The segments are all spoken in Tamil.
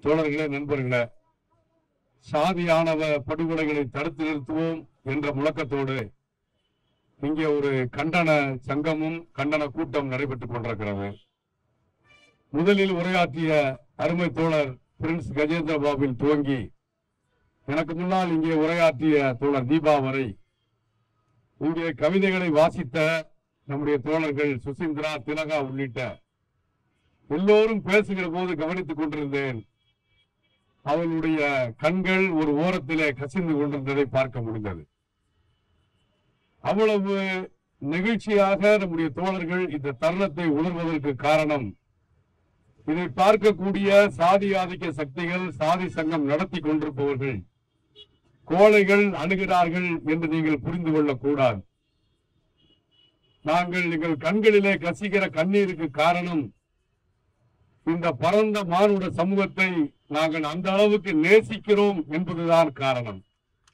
தோழர்களே நண்பர்களே சாதியானவ படுகொலைகளை தடுத்து நிறுத்துவோம் என்ற முழக்கத்தோடு இங்கே ஒரு கண்டன சங்கமும் கண்டன கூட்டம் நடைபெற்றுக் கொண்டிருக்கிறது முதலில் உரையாற்றிய அருமை தோழர் பிரின்ஸ் கஜேந்திர பாபில் துவங்கி எனக்கு முன்னால் இங்கே உரையாற்றிய தோழர் தீபா வரை இங்கே கவிதைகளை வாசித்த நம்முடைய தோழர்கள் சுசீந்திரா திலகா உள்ளிட்ட எல்லோரும் பேசுகிற போது கவனித்துக் கொண்டிருந்தேன் அவளுடைய கண்கள் ஒரு ஓரத்திலே கசிந்து கொண்டிருந்ததை பார்க்க முடிந்தது அவ்வளவு நெகிழ்ச்சியாக நம்முடைய தோழர்கள் இந்த தருணத்தை உணர்வதற்கு காரணம் இதை பார்க்கக்கூடிய சாதி ஆதிக்க சக்திகள் சாதி சங்கம் நடத்தி கொண்டிருப்பவர்கள் கோழைகள் அணுகிறார்கள் என்று நீங்கள் புரிந்து கொள்ளக் கூடாது நாங்கள் எங்கள் கண்களிலே கசிகிற கண்ணீருக்கு காரணம் இந்த பரந்த மானுட சமூகத்தை நாங்கள் அந்த அளவுக்கு நேசிக்கிறோம் என்பதுதான் காரணம்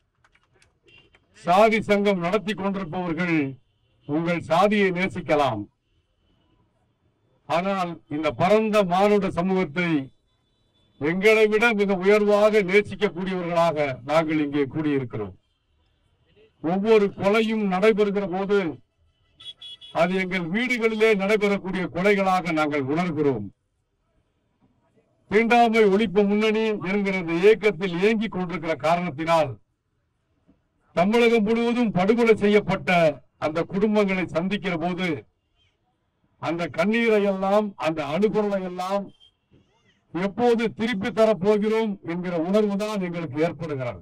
சாதி சங்கம் நடத்தி கொண்டிருப்பவர்கள் உங்கள் சாதியை நேசிக்கலாம் ஆனால் இந்த பரந்த மானுட சமூகத்தை எங்களை விட மிக உயர்வாக நேசிக்கக்கூடியவர்களாக நாங்கள் இங்கே கூடியிருக்கிறோம் ஒவ்வொரு கொலையும் நடைபெறுகிற போது அது எங்கள் வீடுகளிலே நடைபெறக்கூடிய கொலைகளாக நாங்கள் உணர்கிறோம் தீண்டாமை ஒழிப்பு முன்னணி என்கிற இந்த இயக்கத்தில் இயங்கிக் கொண்டிருக்கிற காரணத்தினால் தமிழகம் முழுவதும் படுகொலை செய்யப்பட்ட அந்த குடும்பங்களை சந்திக்கிற போது அந்த கண்ணீரை எல்லாம் அந்த அணுகுரலை எல்லாம் எப்போது திருப்பி தரப்போகிறோம் என்கிற உணர்வு தான் எங்களுக்கு ஏற்படுகிறது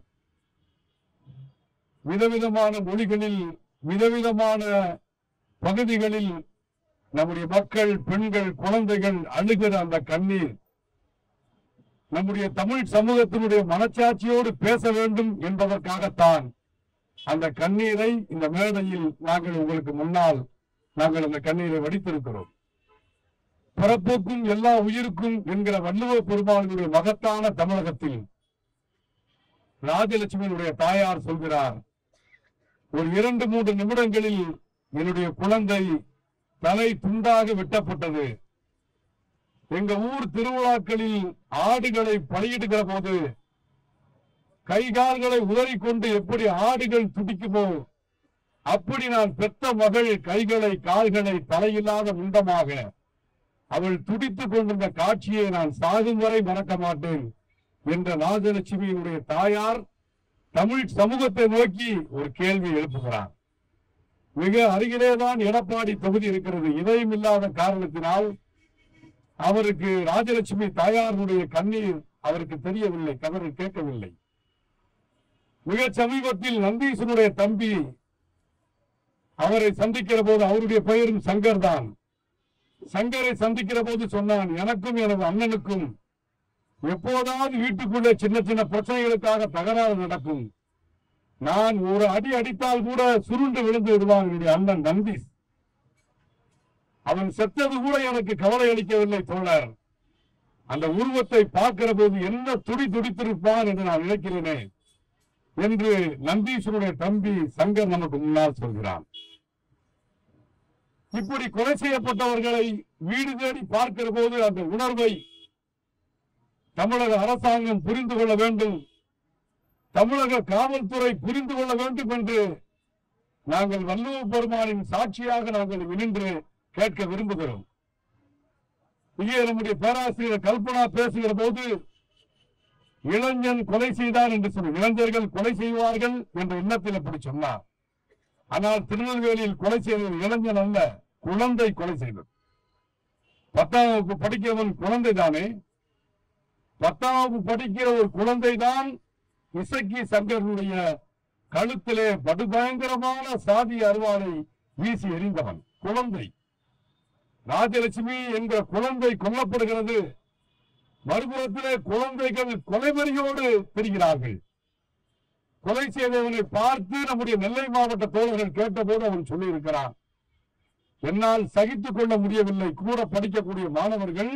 விதவிதமான மொழிகளில் விதவிதமான பகுதிகளில் நம்முடைய மக்கள் பெண்கள் குழந்தைகள் அழுகிற அந்த கண்ணீர் நம்முடைய தமிழ் சமூகத்தினுடைய மனச்சாட்சியோடு பேச வேண்டும் என்பதற்காகத்தான் அந்த கண்ணீரை இந்த மேடையில் நாங்கள் உங்களுக்கு முன்னால் நாங்கள் அந்த கண்ணீரை வடித்திருக்கிறோம் பிறப்புக்கும் எல்லா உயிருக்கும் என்கிற வள்ளுவ பெருமாளுடைய மகத்தான தமிழகத்தில் ராஜலட்சுமியினுடைய தாயார் சொல்கிறார் ஒரு இரண்டு மூன்று நிமிடங்களில் என்னுடைய குழந்தை தலை துண்டாக வெட்டப்பட்டது எங்க ஊர் திருவிழாக்களில் ஆடுகளை பலியிடுகிற போது கை கால்களை உதறிக்கொண்டு எப்படி ஆடுகள் துடிக்குமோ அப்படி நான் பெத்த மகள் கைகளை கால்களை தலையில்லாத முண்டமாக அவள் துடித்துக் கொண்டிருந்த காட்சியை நான் சாகும் வரை மறக்க மாட்டேன் என்ற ராஜலட்சுமியினுடைய தாயார் தமிழ் சமூகத்தை நோக்கி ஒரு கேள்வி எழுப்புகிறார் மிக அருகிலேதான் எடப்பாடி தொகுதி இருக்கிறது இதயம் இல்லாத காரணத்தினால் அவருக்கு ராஜலட்சுமி தாயாருடைய கண்ணீர் அவருக்கு தெரியவில்லை கதறல் கேட்கவில்லை மிக சமீபத்தில் நந்தீசனுடைய தம்பி அவரை சந்திக்கிற போது அவருடைய பெயரும் சங்கர் தான் சங்கரை சந்திக்கிற போது சொன்னான் எனக்கும் எனது அண்ணனுக்கும் எப்போதாவது வீட்டுக்குள்ளே சின்ன சின்ன பிரச்சனைகளுக்காக தகராறு நடக்கும் நான் ஒரு அடி அடித்தால் கூட சுருண்டு விழுந்து விடுவான் என்னுடைய அண்ணன் நந்தீஸ் அவன் செத்தது கூட எனக்கு கவலை அளிக்கவில்லை தோழர் அந்த உருவத்தை பார்க்கிற போது என்ன துடி துடித்திருப்பான் என்று நான் நினைக்கிறேனே என்று நந்தீஸ்வருடைய தம்பி சங்கர் நமக்கு முன்னால் சொல்கிறான் இப்படி கொலை செய்யப்பட்டவர்களை வீடு தேடி பார்க்கிற போது அந்த உணர்வை தமிழக அரசாங்கம் புரிந்து கொள்ள வேண்டும் தமிழக காவல்துறை புரிந்து கொள்ள வேண்டும் என்று நாங்கள் வள்ளுவ பெருமானின் சாட்சியாக நாங்கள் நின்று கேட்க விரும்புகிறோம் இங்கே நம்முடைய பேராசிரியர் கல்பனா பேசுகிற போது இளைஞன் கொலை செய்தார் என்று சொன்ன இளைஞர்கள் கொலை செய்வார்கள் என்ற எண்ணத்தில் அப்படி சொன்னார் ஆனால் திருநெல்வேலியில் கொலை செய்தது இளைஞன் அல்ல குழந்தை கொலை செய்தது பத்தாம் வகுப்பு படிக்கிறவன் குழந்தை தானே பத்தாம் வகுப்பு படிக்கிற ஒரு குழந்தை தான் இசக்கி சங்கரனுடைய கழுத்திலே படுபயங்கரமான சாதி அருவாளை வீசி எறிந்தவன் குழந்தை ராஜலட்சுமி என்ற குழந்தை கொல்லப்படுகிறது மறுபுறத்திலே குழந்தைகள் கொலைவெறியோடு திரிகிறார்கள் கொலை செய்தவனை பார்த்து நம்முடைய நெல்லை மாவட்ட தோழர்கள் கேட்டபோது அவன் சொல்லியிருக்கிறான் என்னால் சகித்துக் கொள்ள முடியவில்லை கூட படிக்கக்கூடிய மாணவர்கள்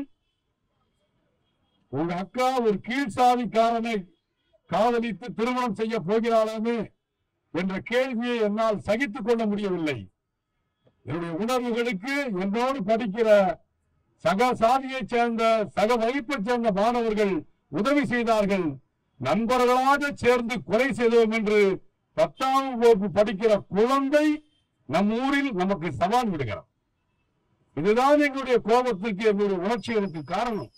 உங்க அக்கா ஒரு கீழ் சாதிக்காரனை காதலித்து திருமணம் செய்ய போகிறாளாமே என்ற கேள்வியை என்னால் சகித்துக் கொள்ள முடியவில்லை என்னுடைய உணர்வுகளுக்கு என்னோடு படிக்கிற சக சாதியைச் சேர்ந்த சக வகுப்பைச் சேர்ந்த மாணவர்கள் உதவி செய்தார்கள் நண்பர்களாக சேர்ந்து கொலை செய்தோம் என்று பத்தாம் வகுப்பு படிக்கிற குழந்தை நம் ஊரில் நமக்கு சவால் விடுகிறார் இதுதான் எங்களுடைய கோபத்துக்கு எங்களுடைய உணர்ச்சிகளுக்கு காரணம்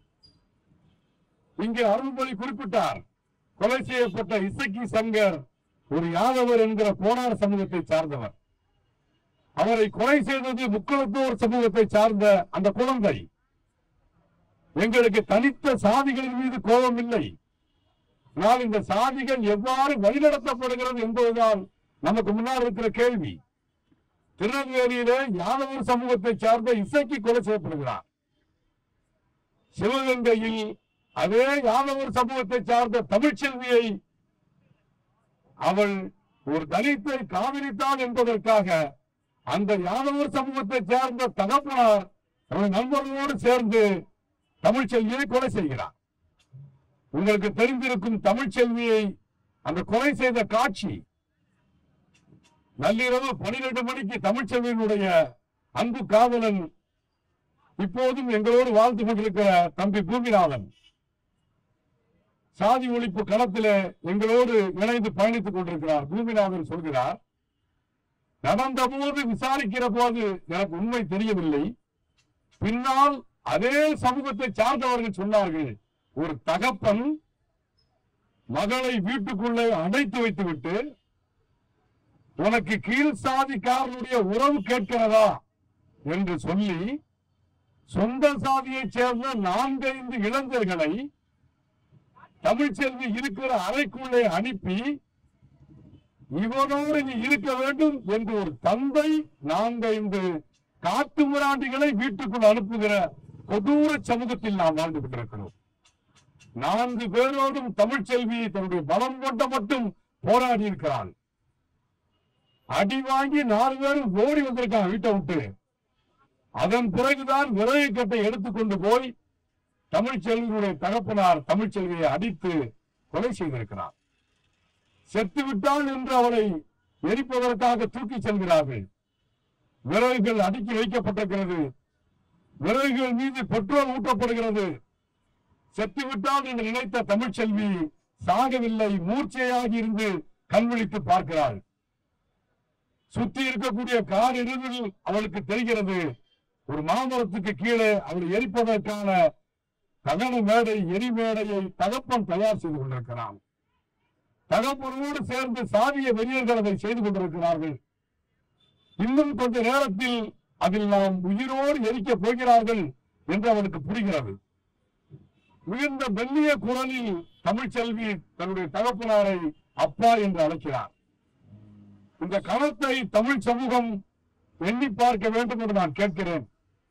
இங்கே அருள்மொழி குறிப்பிட்டார் கொலை செய்யப்பட்ட இசக்கி சங்கர் ஒரு யாதவர் என்கிற கோனார் சமூகத்தை சார்ந்தவர் அவரை கொலை செய்தது முக்குளத்தோர் சமூகத்தை சார்ந்த அந்த குழந்தை எங்களுக்கு தனித்த சாதிகளின் மீது கோபம் இல்லை ஆனால் இந்த சாதிகள் எவ்வாறு வழிநடத்தப்படுகிறது என்பதுதான் நமக்கு முன்னால் இருக்கிற கேள்வி திருநெல்வேலியிலே யாதவர் சமூகத்தை சார்ந்த இசைக்கு கொலை செய்யப்படுகிறார் சிவகங்கையில் அதே யாதவர் சமூகத்தை சார்ந்த தமிழ்ச்செல்வியை அவள் ஒரு தலித்தை காதலித்தாள் என்பதற்காக அந்த யாதவர் சமூகத்தை சேர்ந்த தகப்பனார் அவன் நண்பர்களோடு சேர்ந்து தமிழ்ச்செல்வியை கொலை செய்கிறார் உங்களுக்கு தெரிந்திருக்கும் தமிழ்ச்செல்வியை அந்த கொலை செய்த காட்சி நள்ளிரவு பனிரெண்டு மணிக்கு தமிழ்ச்செல்வியினுடைய அன்பு காதலன் இப்போதும் எங்களோடு வாழ்ந்து கொண்டிருக்கிற தம்பி பூமிநாதன் சாதி ஒழிப்பு களத்திலே எங்களோடு இணைந்து பயணித்துக் கொண்டிருக்கிறார் பூமிநாதன் சொல்கிறார் நடந்த போது விசாரிக்கிற போது எனக்கு உண்மை தெரியவில்லை பின்னால் அதே சமூகத்தை சார்ந்தவர்கள் சொன்னார்கள் ஒரு தகப்பன் மகளை வீட்டுக்குள்ளே அடைத்து வைத்துவிட்டு உனக்கு கீழ் சாதிக்காரனுடைய உறவு கேட்கிறதா என்று சொல்லி சொந்த சாதியைச் சேர்ந்த நான்கைந்து இளைஞர்களை தமிழ்ச்செல்வி இருக்கிற அறைக்குள்ளே அனுப்பி இவனோடு நீ இருக்க வேண்டும் என்று ஒரு தந்தை நான்கைந்து காட்டு மிராண்டிகளை வீட்டுக்குள் அனுப்புகிற கொடூர சமூகத்தில் நாம் வாழ்ந்து கொண்டிருக்கிறோம் நான்கு பேரோடும் தமிழ்ச்செல்வி தன்னுடைய பலம் கொண்ட மட்டும் போராடி இருக்கிறாள் அடி வாங்கி நாலு பேரும் ஓடி வந்திருக்கான் வீட்டை விட்டு அதன் பிறகுதான் விறகு கட்டை எடுத்துக்கொண்டு போய் தமிழ்ச்செல்வியினுடைய தகப்பனார் தமிழ்ச்செல்வியை அடித்து கொலை செய்திருக்கிறார் செத்து விட்டாள் என்று அவளை எரிப்பதற்காக தூக்கி செல்கிறார்கள் விறகுகள் அடுக்கி வைக்கப்பட்டிருக்கிறது விறகுகள் மீது பெட்ரோல் ஊட்டப்படுகிறது செத்து விட்டால் என்று நினைத்த தமிழ்ச்செல்வி சாகவில்லை மூர்ச்சையாகி இருந்து கண் விழித்து பார்க்கிறாள் சுத்தி இருக்கக்கூடிய கார் இறுதியில் அவளுக்கு தெரிகிறது ஒரு மாமரத்துக்கு கீழே அவளை எரிப்பதற்கான தகன மேடை எரி மேடையை தகப்பன் தயார் செய்து கொண்டிருக்கிறான் தகப்பனோடு சேர்ந்து சாதிய வெறியர்கள் அதை செய்து கொண்டிருக்கிறார்கள் இன்னும் கொஞ்ச நேரத்தில் அதில் நாம் உயிரோடு எரிக்கப் போகிறார்கள் என்று அவனுக்கு புரிகிறது மிகுந்த மெல்லிய குரலில் தமிழ்ச்செல்வி தன்னுடைய தகப்பனாரை அப்பா என்று அழைக்கிறார் இந்த கணத்தை தமிழ் சமூகம் எண்ணி பார்க்க வேண்டும் என்று நான் கேட்கிறேன்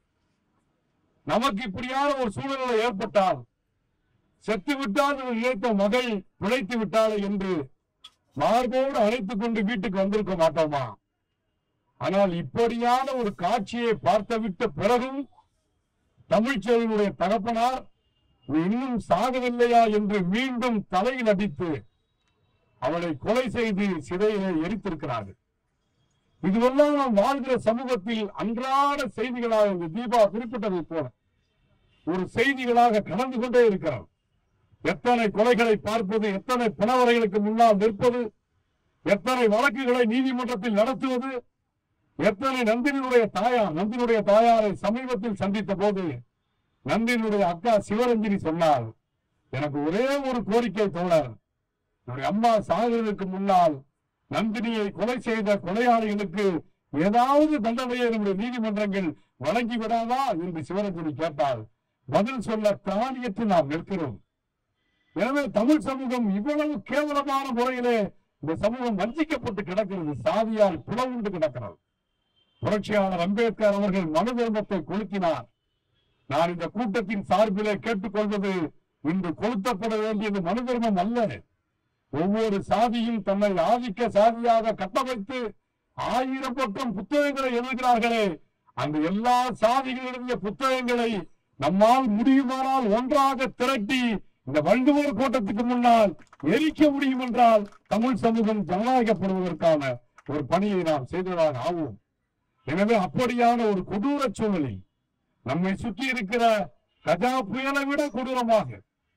நமக்கு இப்படியான ஒரு சூழ்நிலை ஏற்பட்டால் செத்து விட்டால் என்று நினைத்த மகள் பிழைத்து விட்டாளே என்று மார்போடு அழைத்துக் கொண்டு வீட்டுக்கு வந்திருக்க மாட்டோமா ஆனால் இப்படியான ஒரு காட்சியை பார்த்துவிட்ட பிறகும் தமிழ்ச்செல்வனுடைய தகப்பனார் "நீ இன்னும் சாகவில்லையா என்று மீண்டும் தலையில் அடித்து அவளை கொலை செய்து சிறையிலே எரித்திருக்கிறார்கள் இதுவெல்லாம் நாம் வாழ்கிற சமூகத்தில் அன்றாட செய்திகளாக இந்த தீபா குறிப்பிட்டதை போல ஒரு செய்திகளாக கடந்து கொண்டே இருக்கிறார் எத்தனை கொலைகளை பார்ப்பது எத்தனை பிணவரைகளுக்கு முன்னால் நிற்பது எத்தனை வழக்குகளை நீதிமன்றத்தில் நடத்துவது எத்தனை நந்தினுடைய தாயார் நந்தினுடைய தாயாரை சமீபத்தில் சந்தித்த போது நந்தினுடைய அக்கா சிவரஞ்சனி சொன்னார் எனக்கு ஒரே ஒரு கோரிக்கை தோழர் என்னுடைய அம்மா சாகிறதுக்கு முன்னால் நந்தினியை கொலை செய்த கொலையாளிகளுக்கு ஏதாவது தண்டனையை நம்முடைய நீதிமன்றங்கள் வழங்கி விடாதா என்று சிவரஞ்சனி கேட்டால் பதில் சொல்ல தானியற்று நாம் நிற்கிறோம் எனவே தமிழ் சமூகம் இவ்வளவு கேவலமான முறையிலே இந்த சமூகம் வஞ்சிக்கப்பட்டு கிடக்கிறது சாதியால் பிளவுண்டு கிடக்கிறது புரட்சியாளர் அம்பேத்கர் அவர்கள் மனு தர்மத்தை கொளுத்தினார் நான் இந்த கூட்டத்தின் சார்பிலே கேட்டுக்கொள்வது இன்று கொளுத்தப்பட வேண்டியது மனு தர்மம் அல்ல ஒவ்வொரு சாதியும் தன்னை ஆதிக்க சாதியாக கட்டமைத்து ஆயிரம் பக்கம் புத்தகங்களை எழுதுகிறார்களே அந்த எல்லா சாதிகள் எழுதிய புத்தகங்களை நம்மால் முடியுமானால் ஒன்றாக திரட்டி இந்த வள்ளுவர் கூட்டத்துக்கு முன்னால் எரிக்க முடியும் என்றால் தமிழ் சமூகம் ஜனநாயகப்படுவதற்கான ஒரு பணியை நாம் செய்ததாக ஆவோம் எனவே அப்படியான ஒரு கொடூர சூழலில் நம்மை சுற்றி இருக்கிற கஜா புயலை விட கொடூரமாக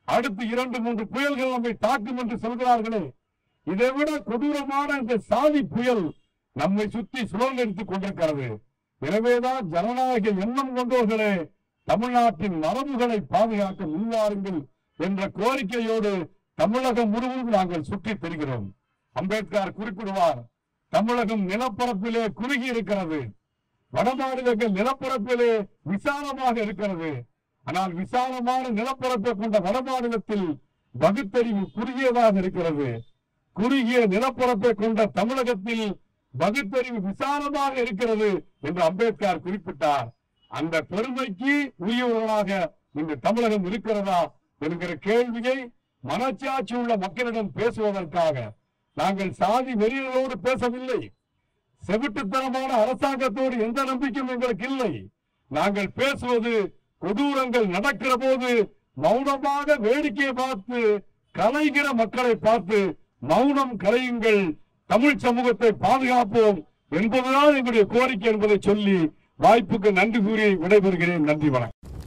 அடுத்து இரண்டு மூன்று புயல்கள் நம்மை தாக்கும் என்று சொல்கிறார்களே இதை விட கொடூரமான இந்த சாதி புயல் நம்மை சுற்றி சுழலடித்துக் கொண்டிருக்கிறது எனவேதான் ஜனநாயக எண்ணம் கொண்டவர்களே தமிழ்நாட்டின் மரபுகளை பாதுகாக்க முன்வாருங்கள் என்ற கோரிக்கையோடு தமிழகம் முழுவதும் நாங்கள் சுற்றித் திரிகிறோம் அம்பேத்கர் குறிப்பிடுவார் தமிழகம் நிலப்பரப்பிலே குறுகி இருக்கிறது வடமாநிலங்கள் நிலப்பரப்பிலே விசாலமாக இருக்கிறது ஆனால் விசாலமான நிலப்பரப்பை கொண்ட வடமாநிலத்தில் பகுத்தறிவு குறுகியதாக இருக்கிறது குறுகிய நிலப்பரப்பை கொண்ட தமிழகத்தில் பகுத்தறிவு விசாலமாக இருக்கிறது என்று அம்பேத்கர் குறிப்பிட்டார் அந்த பெருமைக்கு உரியவர்களாக இந்த தமிழகம் இருக்கிறதா என்கிற கேள்வியை மனச்சாட்சி உள்ள மக்களிடம் பேசுவதற்காக நாங்கள் சாதி வெறியர்களோடு பேசவில்லை செவிட்டுத்தனமான அரசாங்கத்தோடு எந்த நம்பிக்கையும் எங்களுக்கு இல்லை நாங்கள் பேசுவது கொடூரங்கள் நடக்கிற போது மௌனமாக வேடிக்கை பார்த்து கலைகிற மக்களை பார்த்து மௌனம் கலையுங்கள் தமிழ் சமூகத்தை பாதுகாப்போம் என்பதுதான் எங்களுடைய கோரிக்கை என்பதை சொல்லி வாய்ப்புக்கு நன்றி கூறி விடைபெறுகிறேன் நன்றி வணக்கம்